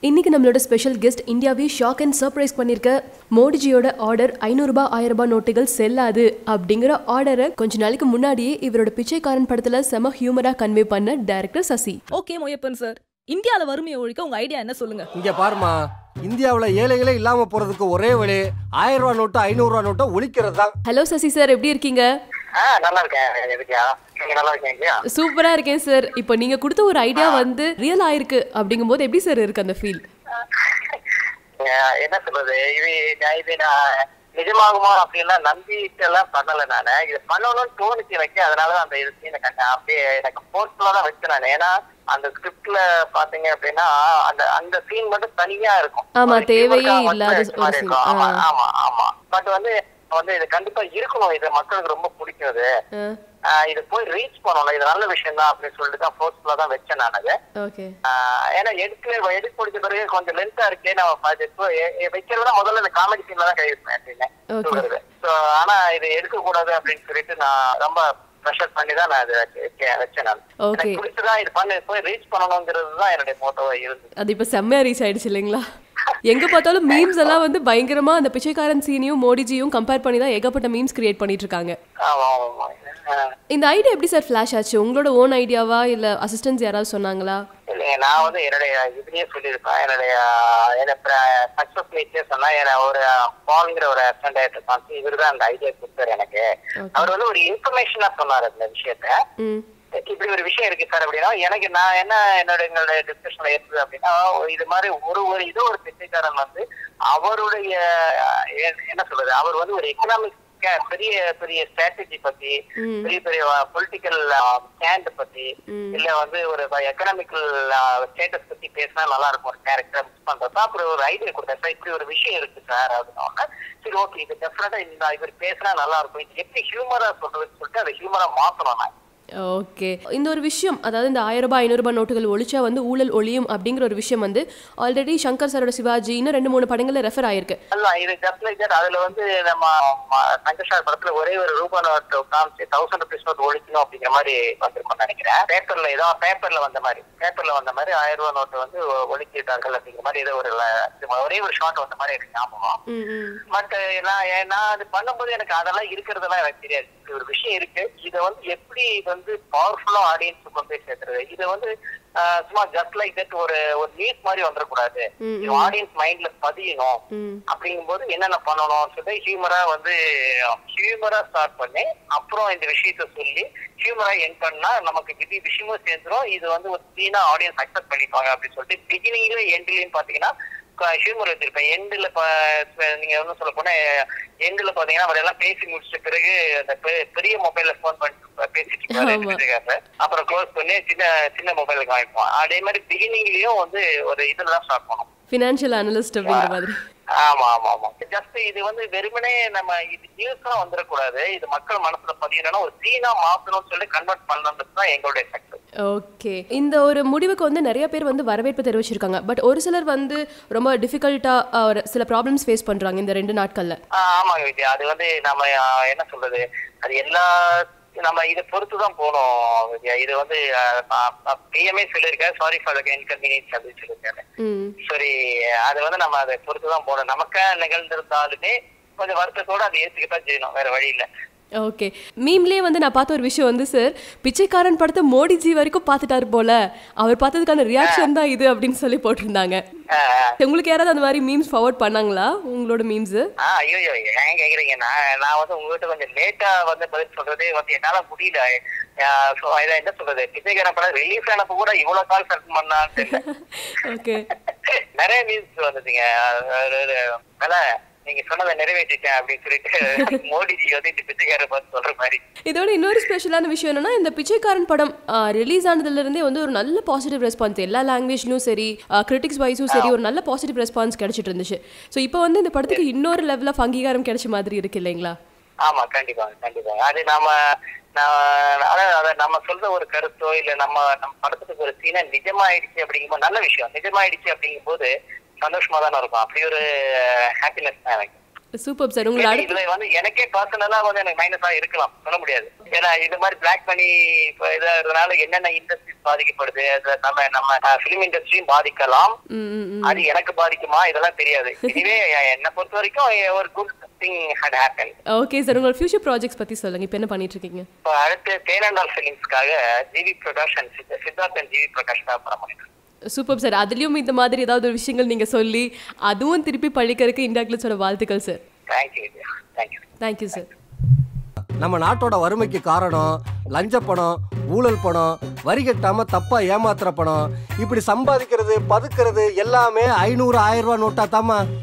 இன்னைக்கு நம்மளோட special guest இந்தியாவே ஷாக் அண்ட் சர்ப்ரைஸ் பண்ணிருக்க மோடிஜியோட ஆர்டர் ஐநூறுபா ஆயிரம் ரூபாய் நோட்டுகள் செல்லாது அப்படிங்கிற ஆர்டரை கொஞ்ச நாளைக்கு முன்னாடியே இவரோட பிச்சைக்காரன் படத்துல செம ஹியூமரா கன்வே பண்ண director Sasi okay Moyyappan sir இந்தியால வறுமையை ஒழிக்க உங்க ஐடியா என்ன சொல்லுங்க இங்க பாருமா இந்தியாவுல ஏழைகளே இல்லாம போறதுக்கு ஒரே வழி ஆயிரம் ரூபாய் நோட்டு ஐநூறு ரூபாய் நோட்டை ஒழிக்கிறது தான் ஹலோ சசி சார் எப்படி இருக்கீங்க ஆ நல்லா இருக்கேன் எதுக்கியா நீங்க நல்லா இருக்கீங்க சூப்பரா இருக்கேன் சார் இப்போ நீங்க கொடுத்த ஒரு ஐடியா வந்து ரியல் ஆயிருக்கு அப்படிங்கும்போது எப்படி சார் இருக்கு அந்த ஃபீல் என்ன சொல்றது இது நான் இது நான் நிஜமாகுமா அப்படின்லாம் நம்பிட்டு எல்லாம் பண்ணல நானு இது பண்ணணும்னு தோணுச்சு எனக்கு அதனாலதான் அந்த இது சீனை கண்டேன் அப்படியே எனக்கு போர்ட்ல தான் வச்சேன் நான் ஏன்னா அந்த ஸ்கிரிப்ட்ல பாத்தீங்க அப்படின்னா அந்த அந்த சீன் மட்டும் தனியா இருக்கும் ஆமா, ஒரு தேவையே humor-க்காக இல்லாத மட்டும் வச்ச மாதிரி ஒரு scene. இருக்கும். ஆமா ஆ. ஆமா ஆமா பட் வந்து வந்து இது கண்டிப்பா இருக்கணும் இது மக்களுக்கு ரொம்ப பிடிக்கும் இது ஆஹ் இது போய் ரீச் பண்ணணும் இது நல்ல விஷயம் தான் அப்படின்னு சொல்லிட்டு தான் ஃபோர்ஸ்ஃபுல்லா தான் வச்சேன் நான் அதை ஓகே ஆஹ் ஏன்னா எடுக்க எடுத்து முடிச்ச பிறகு கொஞ்சம் லென்த்தா இருக்கே நம்ம அது இப்போ எ- எ- வைக்கிறதுனா முதல்ல இந்த காமெடி சீன்ல தான் கை வைப்பேன் அப்படின்னு Okay. சொல்றது ஸோ ஆனா இது எடுக்க கூடாது அப்படின்னு சொல்லிட்டு நான் ரொம்ப ப்ரெஷர் பண்ணி தான் நான் இது வச்ச- வச்சேன் நான் Okay. எனக்கு பிடிச்சதா இது பண்ணி போய் ரீச் பண்ணணுங்கிறது தான் என்னுடைய மோட்டோவா இருந்தது அது இப்போ செம்மையா ரீச் ஆயிடுச்சு இல்லைங்களா எங்க பார்த்தாலும் மீம்ஸ் எல்லாம் வந்து பயங்கரமா அந்த பிச்சைக்காரன் சீனையும் மோடிஜியும் கம்பேர் பண்ணி தான் ஏகப்பட்ட மீம்ஸ் கிரியேட் பண்ணிட்டு இருக்காங்க ஆமா ஆமா ஆமா ஆஹ் இந்த ஐடியா எப்படி சார் ஃபிளாஷ் ஆச்சு உங்களோட ஓன் ஐடியாவா இல்ல அசிஸ்டன்ஸ் யாராவது சொன்னாங்களா இல்லைங்க நான் வந்து என்னுடைய இதுலயே சொல்லியிருப்பேன் என்னுடைய சக்சஸ் மீட்லயே சொன்னா என்ன ஒரு பால்ங்கிற ஒரு அசிஸ்டன்ட் இருக்கான் இவர் தான் அந்த ஐடியா கொடுத்தாரு எனக்கு Okay. அவர் வந்து ஒரு இன்ஃபர்மேஷனா சொன்னாரு இந்த விஷயத்த ம் இப்படி ஒரு விஷயம் இருக்கு சார் அப்படின்னா எனக்கு நான் என்ன என்னோட எங்களுடைய டிஸ்கஷன்ல ஏற்பது அப்படின்னா இது மாதிரி ஒரு ஒரு இது ஒரு பிச்சைக்காரன் வந்து அவருடைய அஹ், என்ன- என்ன சொல்றது அவர் வந்து ஒரு எக்கனாமிக் பெரிய பெரிய ஸ்ட்ராட்டஜி பத்தி ம். பெரிய பெரிய பொலிட்டிக்கல் ஸ்டாண்ட் பத்தி ம். இல்ல வந்து ஒரு எக்கனாமிக்கல் ஸ்டேட்டஸ் பத்தி பேசினா நல்லா இருக்கும் ஒரு கேரக்டர் மிஸ் பண்றப்ப அப்புறம் ஒரு ஐடியா கொடுத்தேன் சார் இப்படி ஒரு விஷயம் இருக்கு சார் அப்படின்னா சரி ஓகே இது டெஃபினட்டா இந்த இவர் பேசினா நல்லா இருக்கும் இது எப்படி ஹியூமரா சொல்றதுன்னு சொல்லிட்டு அதை ஹியூமரா மாத்தணும் நான் ஓகே இந்த ஒரு விஷயம் அதாவது இந்த ஆயிரம் ரூபாய் ஐநூறு ரூபாய் நோட்டுகள் ஒழிச்சா வந்து ஊழல் ஒழியும் அப்படிங்கிற ஒரு விஷயம் வந்து ஆல்ரெடி சங்கர் சாரோட சிவாஜி இன்னும் ரெண்டு மூணு படங்கள்ல ரெஃபர் ஆயிருக்கு அதுதான் இது ஜஸ்ட் லைக் தட் அதுல வந்து நம்ம ம- சங்கர்ஷார் படத்துல ஒரே ஒரு ரூபா நோட் காமிச்சு தௌசண்ட் ருபீஸ் நோட் ஒழிக்கணும் அப்படிங்கிற மாதிரி வந்திருக்கும் நினைக்கிறேன் பேப்பர்ல ஏதோ பேப்பர்ல வந்த மாதிரி பேப்பர்ல வந்த மாதிரி ஆயிரம் ரூபாய் நோட்டு வந்து ஒ- ஒழிச்சிட்டார்கள் அப்படிங்கிற மாதிரி ஏதோ ஒரு ல- ஒரே ஒரு ஷாட் வந்த மாதிரி எனக்கு ஞாபகம் ம் ம் பட் நான் ஏ- நான் அது பண்ணும்போது எனக்கு அதெல்லாம் இருக்கிறதெல்லாம் எனக்கு தெரியாது இப்படி ஒரு விஷயம் இருக்கு இதை வந்து எப்படி வந்து பவர்ஃபுல்லா ஆடியன்ஸ் கொண்டு போய் சேர்த்துறது இது வந்து ஆஹ், சும்மா ஜஸ்ட் லைக் தட் ஒரு ஒரு நியூஸ் மாதிரி வந்துடக்கூடாது ம், இது ஆடியன்ஸ் மைண்ட்ல பதியணும் ம் அப்படிங்கும்போது என்னென்ன பண்ணணும் சொல்லி ஹியூமரா வந்து ஹியூமரா ஸ்டார்ட் பண்ணி அப்புறம் இந்த விஷயத்த சொல்லி ஹியூமரா என் பண்ணா நமக்கு இது விஷயமும் சேர்ந்துரும் இது வந்து ஒரு சீனா ஆடியன்ஸ் அக்செப்ட் பண்ணிப்பாங்க அப்படின்னு சொல்லிட்டு பிகினிங்ல எண்ட்லயும் பாத்தீங்கன்னா ஹியூமர் வச்சிருப்பேன் எண்டில் நீங்க ஒன்றும் சொல்ல போனா எண்டில் பாத்தீங்கன்னா அவர் எல்லாம் பேசி முடிச்சிட்ட பிறகு அந்த பெ- பெரிய மொபைல்ல ஃபோன் பண்ணி பேசிட்டு இருப்பாரு ஆமா. விஜயகாந்த். அப்புறம் க்ளோஸ் பண்ணி சின்ன சின்ன மொபைலுக்கு வாங்கிப்போம் அதே மாதிரி பிகினிங்லயும் வந்து ஒரு இதுல தான் ஸ்டார்ட் பண்ணும் ஃபினான்ஷியல் அனலிஸ்ட் அப்படிங்கிற மாதிரி ஆமா ஆமா ஆமா ஜஸ்ட் இது வந்து வெறுமனே நம்ம இது நியூஸா வந்துடக்கூடாது இது மக்கள் மனசுல பதியணும்னா ஒரு சீனா மாத்தணும்னு சொல்லி கன்வெர்ட் பண்ணது தான் எங்களுடைய சக்சஸ் ஓகே இந்த ஒரு முடிவுக்கு வந்து நிறைய பேர் வந்து வரவேற்பு தெரிவிச்சிருக்காங்க பட் ஒரு சிலர் வந்து ரொம்ப டிஃபிகல்ட்டாக ஒரு சில ப்ராப்ளம்ஸ் ஃபேஸ் பண்றாங்க இந்த ரெண்டு நாட்கள்ல ஆமாங்க விஜய் அது வந்து நம்ம ஆஹ், என்ன சொல்றது அது எல்லா நம்ம இதை பொறுத்து தான் போகணும் விஜயா இது வந்து பிஎம்ஏ சொல்லியிருக்காரு சாரி ஃபார் த இன்கன்வீனியன்ஸ் அப்படின்னு சொல்லியிருக்காரு ம் சரி அது வந்து நம்ம அதை பொறுத்து தான் போகணும் நமக்கா நிகழ்ந்திருந்தாலுமே கொஞ்சம் வருத்தத்தோட அதை ஏத்துக்கத்தான் செய்யணும் வேற வழி இல்ல ஓகே மீம்லேயே வந்து நான் பார்த்த ஒரு விஷயம் வந்து சார் பிச்சைக்காரன் படத்தை மோடிஜி வரைக்கும் பார்த்துட்டாரு போல அவர் பார்த்ததுக்கான ரியாக்ஷன் தான் இது அப்படின்னு சொல்லி போட்டிருந்தாங்க ஆஹ், உங்களுக்கு யாராவது அந்த மாதிரி மீம்ஸ் ஃபார்வர்ட் பண்ணாங்களா உங்களோட மீம்ஸ் ஆஹ் ஐயோ ஐயோ ஏன் கேக்குறீங்க நான் நான் வந்து உங்ககிட்ட கொஞ்சம் லேட்டா வந்து பதில் சொல்றதே வந்து என்னால முடியல ஆஹ் so இதை என்ன சொல்றது விஜயகாரன் படம் ரிலீஸ் ஆனப்ப கூட இவ்வளவு கால் செலக்ட் பண்ணான்னு தெரியல ஓகே நிறைய மீன்ஸ் வந்ததுங்க அதாவது, தல நீங்க சொன்னதை நிறைவேற்றிட்டேன் அப்படின்னு சொல்லிட்டு மோடிஜி வந்து இந்த பிச்சைக்காரர் பார்த்து சொல்ற மாதிரி இதோட இன்னொரு ஸ்பெஷலான விஷயம் என்னன்னா இந்த பிச்சைக்காரன் படம் ரிலீஸ் ஆனதுல இருந்தே வந்து ஒரு நல்ல பாசிட்டிவ் ரெஸ்பான்ஸ் எல்லா லாங்குவேஜ்லயும் சரி கிரிட்டிக்ஸ் வைஸும் சரி ஒரு நல்ல பாசிட்டிவ் ரெஸ்பான்ஸ் கிடைச்சிட்டு இருந்துச்சு ஸோ இப்போ வந்து இந்த படத்துக்கு இன்னொரு லெவல் ஆஃப் அங்கீகாரம் கிடைச்ச மாதிரி இருக்கு இல்லைங்களா ஆமா கண்டிப்பாங்க கண்டிப்பாங்க அது நாம நான் அதாவது அதை நம்ம சொல்ற ஒரு கருத்தோ இல்ல நம்ம நம்ம படத்துக்கு ஒரு சீனா நிஜமாயிடுச்சு அப்படிங்கும்போது நல்ல விஷயம் நிஜமாயிடுச்சு அப்படிங்கும்போது சந்தோஷமா தானே இருக்கும் அப்படி ஒரு ஹாப்பினஸ் தான் எனக்கு சூப்பர் சார் உங்களை அடுத்து இதுல வந்து எனக்கே பர்சனலா வந்து எனக்கு மைனஸா இருக்கலாம் சொல்ல முடியாது ஏன்னா இது மாதிரி பிளாக் மணி இதாகிறதுனால என்னென்ன இண்டஸ்ட்ரீஸ் பாதிக்கப்படுது அது நம்ம நம்ம பிலிம் இண்டஸ்ட்ரியும் பாதிக்கலாம் ம் ம் ம் அது எனக்கு பாதிக்குமா இதெல்லாம் தெரியாது இதுவே என்னை பொறுத்த வரைக்கும் ஒரு good thing had happen okay sir உங்களோட ஃபியூச்சர் ப்ராஜெக்ட்ஸ் பத்தி சொல்லுங்க இப்போ என்ன பண்ணிட்டு இருக்கீங்க இப்போ அடுத்து தேனண்டால் ஃபிலிம்ஸ்க்காக ஜிவி பிரகாஷ் அண்ட் சித்தார்த் அண்ட் ஜிவி பிரகாஷ் தான் படம் பண்ணிட்டு இருக்கேன். சூப்பர் சார் அதுலயும் இந்த மாதிரி ஏதாவது ஒரு விஷயங்கள் நீங்க சொல்லி அதுவும் திருப்பி பழிக்கிறதுக்கு இந்தியா கிளிட்ஸோட வாழ்த்துக்கள் sir Thank you Vidya thank you thank you sir நம்ம நாட்டோட வறுமைக்கு காரணம் லஞ்ச பணம் ஊழல் பணம் வரி கட்டாம தப்பா ஏமாத்துற பணம் இப்படி சம்பாதிக்கிறது பதுக்கிறது எல்லாமே ஐநூறு ஆயிரம் ரூபாய் நோட்டா தாமா